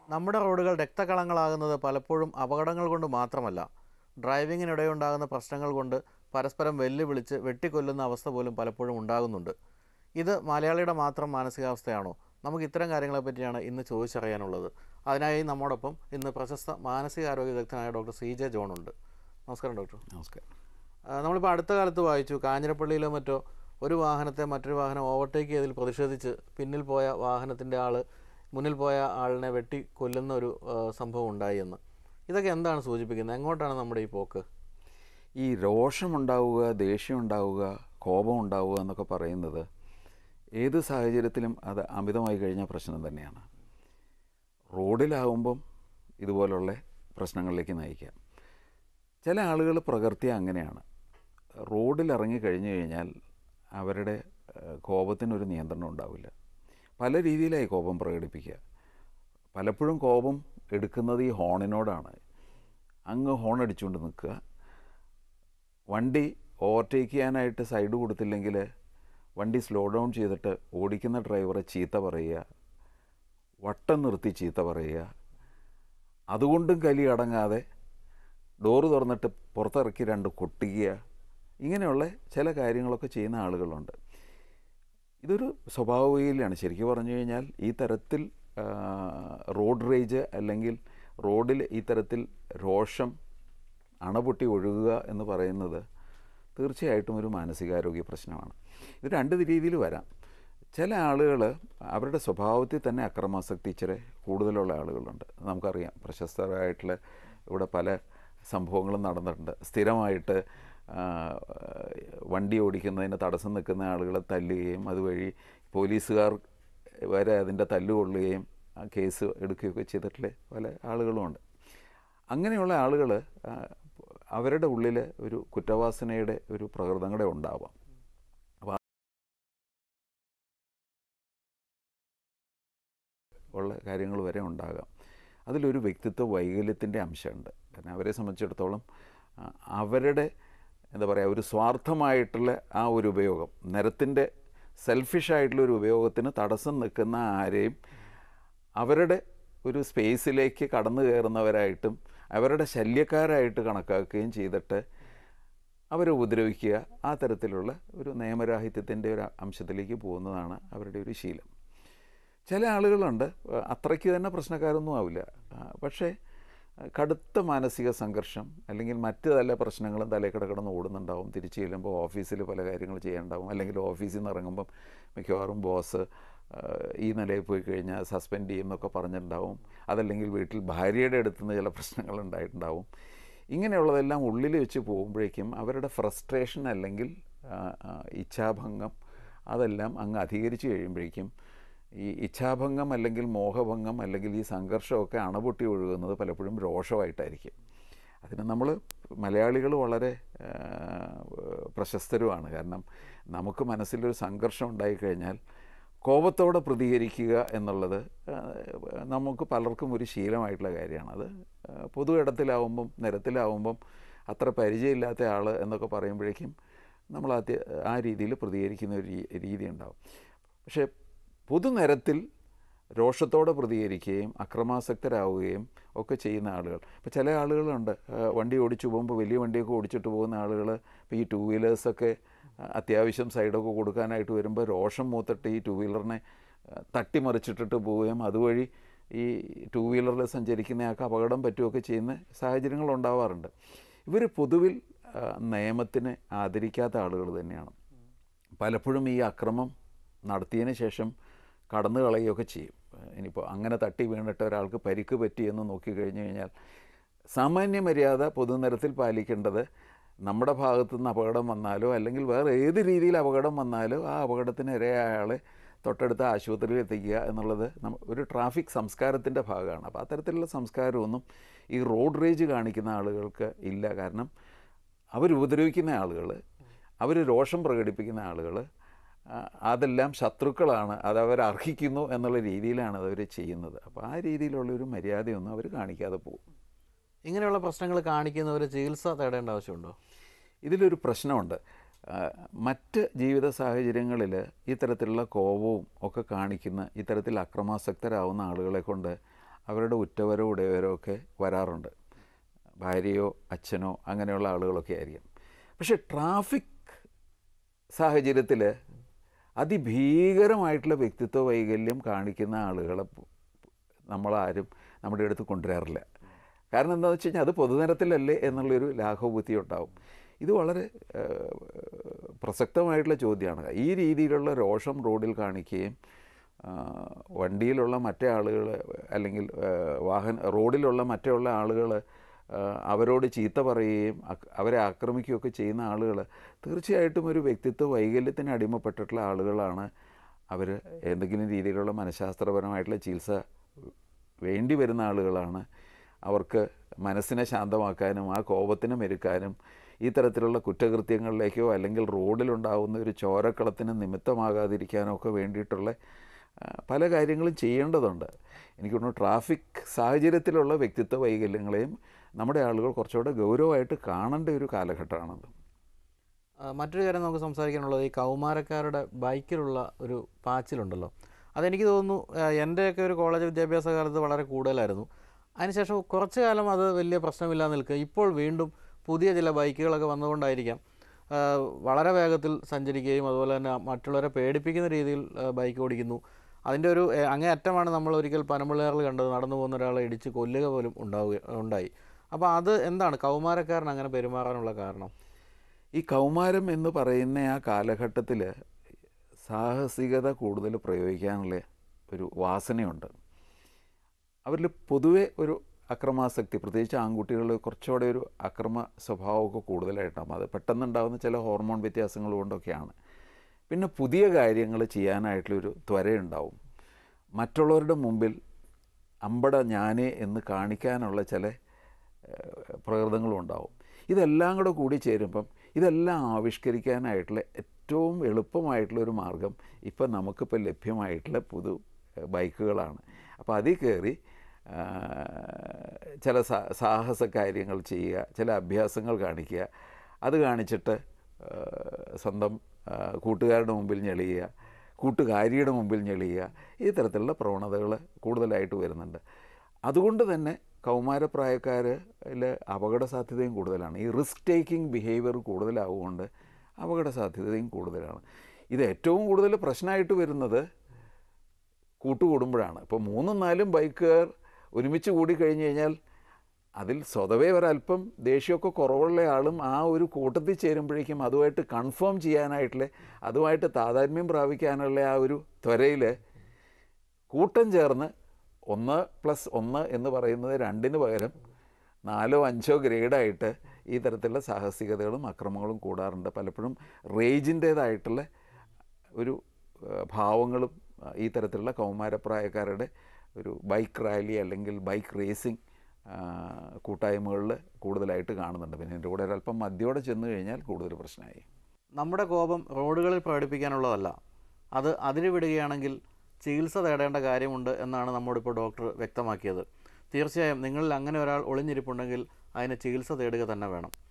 നമ്മുടെ റോഡുകൾ രക്തകളങ്ങളാകുന്നത് പലപ്പോഴും അപകടങ്ങൾ കൊണ്ട് മാത്രമല്ല ഡ്രൈവിങ്ങിനിടെയുണ്ടാകുന്ന പ്രശ്നങ്ങൾ കൊണ്ട് പരസ്പരം വെല്ലുവിളിച്ച് വെട്ടിക്കൊല്ലുന്ന അവസ്ഥ പോലും പലപ്പോഴും ഉണ്ടാകുന്നുണ്ട് ഇത് മലയാളിയുടെ മാത്രം മാനസികാവസ്ഥയാണോ നമുക്ക് ഇത്തരം കാര്യങ്ങളെ പറ്റിയാണ് ഇന്ന് ചോദിച്ചറിയാനുള്ളത് അതിനായി നമ്മോടൊപ്പം ഇന്ന് പ്രശസ്ത മാനസികാരോഗ്യ വിദഗ്ധനായ ഡോക്ടർ സി ജെ ജോൺ ഉണ്ട് നമസ്കാരം ഡോക്ടർ നമസ്കാരം ആ, നമ്മളിപ്പോൾ അടുത്ത കാലത്ത് വായിച്ചു കാഞ്ഞിരപ്പള്ളിയിലോ മറ്റോ ഒരു വാഹനത്തെ മറ്റൊരു വാഹനം ഓവർടേക്ക് ചെയ്തതിൽ പ്രതിഷേധിച്ച് പിന്നിൽ പോയ വാഹനത്തിൻ്റെ ആൾ മുന്നിൽ പോയ ആളിനെ വെട്ടി കൊല്ലുന്ന ഒരു ആ, സംഭവം ഉണ്ടായി എന്ന് ഇതൊക്കെ എന്താണ് സൂചിപ്പിക്കുന്നത് എങ്ങോട്ടാണ് നമ്മുടെ ഈ പോക്ക് ഈ രോഷമുണ്ടാവുക ദേഷ്യം ഉണ്ടാവുക കോപം ഉണ്ടാവുക എന്നൊക്കെ പറയുന്നത് ഏത് സാഹചര്യത്തിലും അത് അമിതമായി കഴിഞ്ഞ പ്രശ്നം തന്നെയാണ് റോഡിലാവുമ്പം ഇതുപോലുള്ള പ്രശ്നങ്ങളിലേക്ക് നയിക്കാം ചില ആളുകൾ പ്രകൃതി അങ്ങനെയാണ് റോഡിൽ ഇറങ്ങി കഴിഞ്ഞു കഴിഞ്ഞാൽ അവരുടെ ഏഹ്, കോപത്തിനൊരു നിയന്ത്രണം ഉണ്ടാവില്ല പല രീതിയിലായി കോപം പ്രകടിപ്പിക്കുക പലപ്പോഴും കോപം എടുക്കുന്നത് ഈ ഹോണിനോടാണ് അങ്ങ് ഹോൺ അടിച്ചുകൊണ്ട് നിൽക്കുക വണ്ടി ഓവർടേക്ക് ചെയ്യാനായിട്ട് സൈഡ് കൊടുത്തില്ലെങ്കിൽ വണ്ടി സ്ലോ ഡൗൺ ചെയ്തിട്ട് ഓടിക്കുന്ന ഡ്രൈവറെ ചീത്ത പറയുക വട്ടം നിർത്തി ചീത്ത പറയുക അതുകൊണ്ടും കലി അടങ്ങാതെ ഡോറ് തുറന്നിട്ട് പുറത്തിറക്കി രണ്ട് കൊട്ടിക്കുക ഇങ്ങനെയുള്ള ചില കാര്യങ്ങളൊക്കെ ചെയ്യുന്ന ആളുകളുണ്ട് ഇതൊരു സ്വഭാവയിലാണ് ശരിക്കും പറഞ്ഞു കഴിഞ്ഞാൽ ഈ തരത്തിൽ ആ, റോഡ് റേജ് അല്ലെങ്കിൽ റോഡിൽ ഈ തരത്തിൽ രോഷം അണപൊട്ടി ഒഴുകുക എന്ന് പറയുന്നത് തീർച്ചയായിട്ടും ഒരു മാനസികാരോഗ്യ പ്രശ്നമാണ് ഇത് രണ്ട് രീതിയിൽ വരാം ചില ആളുകൾ അവരുടെ സ്വഭാവത്തിൽ തന്നെ അക്രമാസക്തി ഇച്ചിരി കൂടുതലുള്ള ആളുകളുണ്ട് നമുക്കറിയാം പ്രശസ്തരായിട്ടുള്ള ഇവിടെ പല സംഭവങ്ങളും നടന്നിട്ടുണ്ട് സ്ഥിരമായിട്ട് ആ, വണ്ടി ഓടിക്കുന്നതിന് തടസ്സം നിൽക്കുന്ന ആളുകളെ തല്ലുകയും അതുവഴി പോലീസുകാർ വരെ അതിൻ്റെ തല്ലുകൊള്ളുകയും ആ കേസ് എടുക്കുകയൊക്കെ ചെയ്തിട്ടുള്ള പല ആളുകളുമുണ്ട് അങ്ങനെയുള്ള ആളുകൾ അവരുടെ ഉള്ളിൽ ഒരു കുറ്റവാസനയുടെ ഒരു പ്രകൃതം കൂടെ ഉണ്ടാവാം അപ്പോൾ ഉള്ള കാര്യങ്ങൾ വരെ ഉണ്ടാകാം അതിലൊരു വ്യക്തിത്വ വൈകല്യത്തിൻ്റെ അംശമുണ്ട് കാരണം അവരെ സംബന്ധിച്ചിടത്തോളം ആ, അവരുടെ എന്താ പറയുക ഒരു സ്വാർത്ഥമായിട്ടുള്ള ആ ഒരു ഉപയോഗം നിരത്തിൻ്റെ സെൽഫിഷായിട്ടുള്ള ഒരു ഉപയോഗത്തിന് തടസ്സം നിൽക്കുന്ന ആരെയും അവരുടെ ഒരു സ്പേസിലേക്ക് കടന്നു കയറുന്നവരായിട്ടും അവരുടെ ശല്യക്കാരായിട്ട് കണക്കാക്കുകയും ചെയ്തിട്ട് അവരെ ഉപദ്രവിക്കുക ആ തരത്തിലുള്ള ഒരു നിയമരാഹിത്യത്തിൻ്റെ ഒരു അംശത്തിലേക്ക് പോകുന്നതാണ് അവരുടെ ഒരു ശീലം ചില ആളുകളുണ്ട് ആ, അത്രയ്ക്ക് തന്നെ പ്രശ്നക്കാരൊന്നും ആവില്ല ആ, പക്ഷേ ആ, കടുത്ത മാനസിക സംഘർഷം അല്ലെങ്കിൽ മറ്റ് പല പ്രശ്നങ്ങളും തലയിൽ കിടന്ന് ഓടുന്നുണ്ടാവും തിരിച്ചു ചെല്ലുമ്പോൾ ഓഫീസിൽ പല കാര്യങ്ങൾ ചെയ്യാനുണ്ടാവും അല്ലെങ്കിൽ ഓഫീസിൽ നിന്ന് ഇറങ്ങുമ്പം മിക്കവാറും ബോസ് ആ, ഈ നിലയിൽ പോയി കഴിഞ്ഞാൽ സസ്പെൻഡ് ചെയ്യുമെന്നൊക്കെ പറഞ്ഞിട്ടുണ്ടാവും അതല്ലെങ്കിൽ വീട്ടിൽ ഭാര്യയുടെ അടുത്ത് നിന്ന് ചില പ്രശ്നങ്ങൾ ഉണ്ടായിട്ടുണ്ടാവും ഇങ്ങനെയുള്ളതെല്ലാം ഉള്ളിൽ വെച്ച് പോകുമ്പോഴേക്കും അവരുടെ ഫ്രസ്ട്രേഷൻ അല്ലെങ്കിൽ ആ, ആ, ഇച്ഛാഭംഗം അതെല്ലാം അങ്ങ് അധികരിച്ച് കഴിയുമ്പോഴേക്കും ഈ ഇച്ഛാഭംഗം അല്ലെങ്കിൽ മോഹഭംഗം അല്ലെങ്കിൽ ഈ സംഘർഷമൊക്കെ അണപൊട്ടി ഒഴുകുന്നത് പലപ്പോഴും രോഷമായിട്ടായിരിക്കും അതിന് നമ്മൾ മലയാളികൾ വളരെ ആ, പ്രശസ്തരുമാണ് കാരണം നമുക്ക് മനസ്സിലൊരു സംഘർഷം ഉണ്ടായിക്കഴിഞ്ഞാൽ കോപത്തോടെ പ്രതികരിക്കുക എന്നുള്ളത് ആ, നമുക്ക് പലർക്കും ഒരു ശീലമായിട്ടുള്ള കാര്യമാണ് അത് ആ, പൊതു ഇടത്തിലാവുമ്പം നിരത്തിലാവുമ്പം അത്ര പരിചയമില്ലാത്ത ആൾ എന്നൊക്കെ പറയുമ്പോഴേക്കും നമ്മൾ ആദ്യ ആ രീതിയിൽ പ്രതികരിക്കുന്ന ഒരു രീ- രീതി ഉണ്ടാവും പക്ഷേ പൊതുനിരത്തിൽ രോഷത്തോടെ പ്രതികരിക്കുകയും അക്രമാസക്തരാവുകയും ഒക്കെ ചെയ്യുന്ന ആളുകൾ ഇപ്പോൾ ചില ആളുകളുണ്ട് ആ, വണ്ടി ഓടിച്ചു പോകുമ്പോൾ വലിയ വണ്ടിയൊക്കെ ഓടിച്ചിട്ട് പോകുന്ന ആളുകൾ ഇപ്പോൾ ഈ ടൂ വീലേഴ്സൊക്കെ ആ, അത്യാവശ്യം സൈഡൊക്കെ കൊടുക്കാനായിട്ട് വരുമ്പോൾ രോഷം മൂത്തിട്ട് ഈ ടൂ വീലറിനെ ആ, തട്ടിമറിച്ചിട്ടിട്ട് പോവുകയും അതുവഴി ഈ ടൂ വീലറിൽ സഞ്ചരിക്കുന്നയാൾക്ക് അപകടം പറ്റുകയൊക്കെ ചെയ്യുന്ന സാഹചര്യങ്ങൾ ഉണ്ടാവാറുണ്ട് ഇവർ പൊതുവിൽ ആ, നിയമത്തിനെ ആദരിക്കാത്ത ആളുകൾ തന്നെയാണ് പലപ്പോഴും ഈ അക്രമം നടത്തിയതിന് ശേഷം കടന്നു കളയുകയൊക്കെ ചെയ്യും ഇനിയിപ്പോൾ അങ്ങനെ തട്ടി വീണിട്ട് ഒരാൾക്ക് പരിക്ക് പറ്റിയെന്ന് നോക്കിക്കഴിഞ്ഞു കഴിഞ്ഞാൽ സാമാന്യ മര്യാദ പൊതുനിരത്തിൽ പാലിക്കേണ്ടത് നമ്മുടെ ഭാഗത്തു നിന്ന് അപകടം വന്നാലോ അല്ലെങ്കിൽ വേറെ ഏത് രീതിയിൽ അപകടം വന്നാലോ ആ അപകടത്തിന് ഇരയായ അയാളെ തൊട്ടടുത്ത ആശുപത്രിയിൽ എത്തിക്കുക എന്നുള്ളത് നമ്മ ഒരു ട്രാഫിക് സംസ്കാരത്തിൻ്റെ ഭാഗമാണ് അപ്പോൾ അത്തരത്തിലുള്ള സംസ്കാരമൊന്നും ഈ റോഡ് റേജ് കാണിക്കുന്ന ആളുകൾക്ക് ഇല്ല കാരണം അവർ ഉപദ്രവിക്കുന്ന ആളുകൾ അവർ രോഷം പ്രകടിപ്പിക്കുന്ന ആളുകൾ അതെല്ലാം ശത്രുക്കളാണ് അത് അവർ അർഹിക്കുന്നു എന്നുള്ള രീതിയിലാണ് അതവർ ചെയ്യുന്നത് അപ്പോൾ ആ രീതിയിലുള്ളൊരു മര്യാദയൊന്നും അവർ കാണിക്കാതെ പോകും ഇങ്ങനെയുള്ള പ്രശ്നങ്ങൾ കാണിക്കുന്നവർ ചികിത്സ തേടേണ്ട ആവശ്യമുണ്ടോ ഇതിലൊരു പ്രശ്നമുണ്ട് ആ, മറ്റ് ജീവിത സാഹചര്യങ്ങളിൽ ഇത്തരത്തിലുള്ള കോപവും ഒക്കെ കാണിക്കുന്ന ഇത്തരത്തിൽ അക്രമാസക്തരാവുന്ന ആളുകളെ കൊണ്ട് അവരുടെ ഉറ്റവരോ ഉടയവരോ ഒക്കെ വരാറുണ്ട് ഭാര്യയോ അച്ഛനോ അങ്ങനെയുള്ള ആളുകളൊക്കെ ആയിരിക്കും പക്ഷേ ട്രാഫിക് സാഹചര്യത്തിൽ അതിഭീകരമായിട്ടുള്ള വ്യക്തിത്വ വൈകല്യം കാണിക്കുന്ന ആളുകളെ പ്- നമ്മളാരും നമ്മുടെ അടുത്ത് കൊണ്ടുവരാറില്ല കാരണം എന്താണെന്ന് വെച്ച് കഴിഞ്ഞാൽ അത് പൊതുനിരത്തിലല്ലേ എന്നുള്ളൊരു ലാഘവബുദ്ധി ഉണ്ടാവും ഇത് വളരെ ഏഹ്, പ്രസക്തമായിട്ടുള്ള ചോദ്യമാണ് ഈ രീതിയിലുള്ള രോഷം റോഡിൽ കാണിക്കുകയും ആ, വണ്ടിയിലുള്ള മറ്റേ ആളുകൾ അല്ലെങ്കിൽ ഏഹ്, വാഹന റോഡിലുള്ള മറ്റുള്ള ആളുകൾ അവരോട് ചീത്ത പറയുകയും അക്- അവരെ ആക്രമിക്കുകയൊക്കെ ചെയ്യുന്ന ആളുകൾ തീർച്ചയായിട്ടും ഒരു വ്യക്തിത്വ വൈകല്യത്തിന് അടിമപ്പെട്ടിട്ടുള്ള ആളുകളാണ് അവർ എന്തെങ്കിലും രീതിയിലുള്ള മനഃശാസ്ത്രപരമായിട്ടുള്ള ചികിത്സ വേണ്ടി വരുന്ന ആളുകളാണ് അവർക്ക് മനസ്സിനെ ശാന്തമാക്കാനും ആ കോപത്തിനെ മെരുക്കാനും ഈ തരത്തിലുള്ള കുറ്റകൃത്യങ്ങളിലേക്കോ അല്ലെങ്കിൽ റോഡിലുണ്ടാകുന്ന ഒരു ചോരക്കളത്തിന് നിമിത്തമാകാതിരിക്കാനോ ഒക്കെ വേണ്ടിയിട്ടുള്ള ആ, പല കാര്യങ്ങളും ചെയ്യേണ്ടതുണ്ട് എനിക്ക് തോന്നുന്നു ട്രാഫിക് സാഹചര്യത്തിലുള്ള വ്യക്തിത്വ വൈകല്യങ്ങളെയും നമ്മുടെ ആളുകൾ കുറച്ചുകൂടെ ഗൗരവമായിട്ട് കാണേണ്ട ഒരു കാലഘട്ടമാണത് ആ, മറ്റൊരു കാര്യം നമുക്ക് സംസാരിക്കാനുള്ളത് ഈ കൗമാരക്കാരുടെ ബൈക്കിലുള്ള ഒരു പാച്ചിലുണ്ടല്ലോ അതെനിക്ക് തോന്നുന്നു ആ, എൻ്റെയൊക്കെ ഒരു കോളേജ് വിദ്യാഭ്യാസ കാലത്ത് വളരെ കൂടുതലായിരുന്നു അതിനുശേഷം കുറച്ച് കാലം അത് വലിയ പ്രശ്നമില്ലാതെ നിൽക്കുക ഇപ്പോൾ വീണ്ടും പുതിയ ചില ബൈക്കുകളൊക്കെ വന്നുകൊണ്ടായിരിക്കാം ആ, വളരെ വേഗത്തിൽ സഞ്ചരിക്കുകയും അതുപോലെ തന്നെ മറ്റുള്ളവരെ പേടിപ്പിക്കുന്ന രീതിയിൽ ആ, ബൈക്ക് ഓടിക്കുന്നു അതിൻ്റെ ഒരു ഏ, അങ്ങേ അറ്റമാണ് നമ്മൾ ഒരിക്കൽ പനമ്പിള്ളയാറിൽ കണ്ടത് നടന്നു പോകുന്ന ഒരാളെ ഇടിച്ച് കൊല്ലുക പോലും ഉണ്ടാവുക ഉണ്ടായി അപ്പോൾ അത് എന്താണ് കൗമാരക്കാരൻ അങ്ങനെ പെരുമാറാനുള്ള കാരണം ഈ കൗമാരം എന്ന് പറയുന്ന ആ കാലഘട്ടത്തിൽ സാഹസികത കൂടുതൽ പ്രയോഗിക്കാനുള്ള ഒരു വാസനയുണ്ട് അവരിൽ പൊതുവെ ഒരു അക്രമാസക്തി പ്രത്യേകിച്ച് ആൺകുട്ടികളിൽ കുറച്ചുകൂടെ ഒരു അക്രമ സ്വഭാവമൊക്കെ കൂടുതലായിട്ടാകും അത് പെട്ടെന്നുണ്ടാകുന്ന ചില ഹോർമോൺ വ്യത്യാസങ്ങൾ കൊണ്ടൊക്കെയാണ് പിന്നെ പുതിയ കാര്യങ്ങൾ ചെയ്യാനായിട്ടുള്ളൊരു ത്വരയുണ്ടാവും മറ്റുള്ളവരുടെ മുമ്പിൽ അമ്പട ഞാനേ എന്ന് കാണിക്കാനുള്ള ചില ഏഹ്, പ്രകൃതങ്ങളും ഉണ്ടാവും ഇതെല്ലാം കൂടെ കൂടി ചേരുമ്പം ഇതെല്ലാം ആവിഷ്കരിക്കാനായിട്ടുള്ള ഏറ്റവും എളുപ്പമായിട്ടുള്ള ഒരു മാർഗം ഇപ്പം നമുക്കിപ്പോൾ ലഭ്യമായിട്ടുള്ള പുതു ഏഹ്, ബൈക്കുകളാണ് അപ്പോൾ അതിൽ കയറി ആ, ചില സാ- സാഹസ കാര്യങ്ങൾ ചെയ്യുക ചില അഭ്യാസങ്ങൾ കാണിക്കുക അത് കാണിച്ചിട്ട് ആ, സ്വന്തം ആ, കൂട്ടുകാരുടെ മുമ്പിൽ ഞെളിയുക കൂട്ടുകാരിയുടെ മുമ്പിൽ ഞെളിയുക ഈ തരത്തിലുള്ള പ്രവണതകൾ കൂടുതലായിട്ട് വരുന്നുണ്ട് അതുകൊണ്ട് തന്നെ കൗമാരപ്രായക്കാരിൽ അപകട സാധ്യതയും കൂടുതലാണ് ഈ റിസ്ക് ടേക്കിംഗ് ബിഹേവിയർ കൂടുതലാവുകൊണ്ട് അപകട സാധ്യതയും കൂടുതലാണ് ഇത് ഏറ്റവും കൂടുതൽ പ്രശ്നമായിട്ട് വരുന്നത് കൂട്ടുകൂടുമ്പോഴാണ് ഇപ്പോൾ മൂന്നും നാലും ബൈക്കുകാർ ഒരുമിച്ച് കൂടി കഴിഞ്ഞ് കഴിഞ്ഞാൽ അതിൽ സ്വതവേ ഒരല്പം ദേഷ്യമൊക്കെ കുറവുള്ള ആളും ആ ഒരു കൂട്ടത്തിൽ ചേരുമ്പോഴേക്കും അതുമായിട്ട് കൺഫേം ചെയ്യാനായിട്ടുള്ള അതുമായിട്ട് താതാത്മ്യം പ്രാപിക്കാനുള്ള ആ ഒരു ത്വരയിൽ കൂട്ടം ചേർന്ന് ഒന്ന് പ്ലസ് ഒന്ന് എന്ന് പറയുന്നത് രണ്ടിന് പകരം നാലോ അഞ്ചോ ഗ്രേഡായിട്ട് ഈ തരത്തിലുള്ള സാഹസികതകളും അക്രമങ്ങളും കൂടാറുണ്ട് പലപ്പോഴും റേജിൻ്റേതായിട്ടുള്ള ഒരു ആ, ഭാവങ്ങളും ആ, ഈ തരത്തിലുള്ള കൗമാരപ്രായക്കാരുടെ ഒരു ബൈക്ക് റാലി അല്ലെങ്കിൽ ബൈക്ക് റേസിംഗ് കൂട്ടായ്മകളിൽ കൂടുതലായിട്ട് കാണുന്നുണ്ട് പിന്നെ എൻ്റെ കൂടെ ഒരല്പം മദ്യോടെ ചെന്ന് കഴിഞ്ഞാൽ കൂടുതൽ പ്രശ്നമായി നമ്മുടെ കോപം റോഡുകളിൽ പ്രകടിപ്പിക്കാനുള്ളതല്ല അത് അതിന് വിടുകയാണെങ്കിൽ ചികിത്സ തേടേണ്ട കാര്യമുണ്ട് എന്നാണ് നമ്മോടിപ്പോൾ ഡോക്ടർ വ്യക്തമാക്കിയത് തീർച്ചയായും നിങ്ങളിൽ അങ്ങനെ ഒരാൾ ഒളിഞ്ഞിരിപ്പുണ്ടെങ്കിൽ അതിന് ചികിത്സ തേടുക തന്നെ വേണം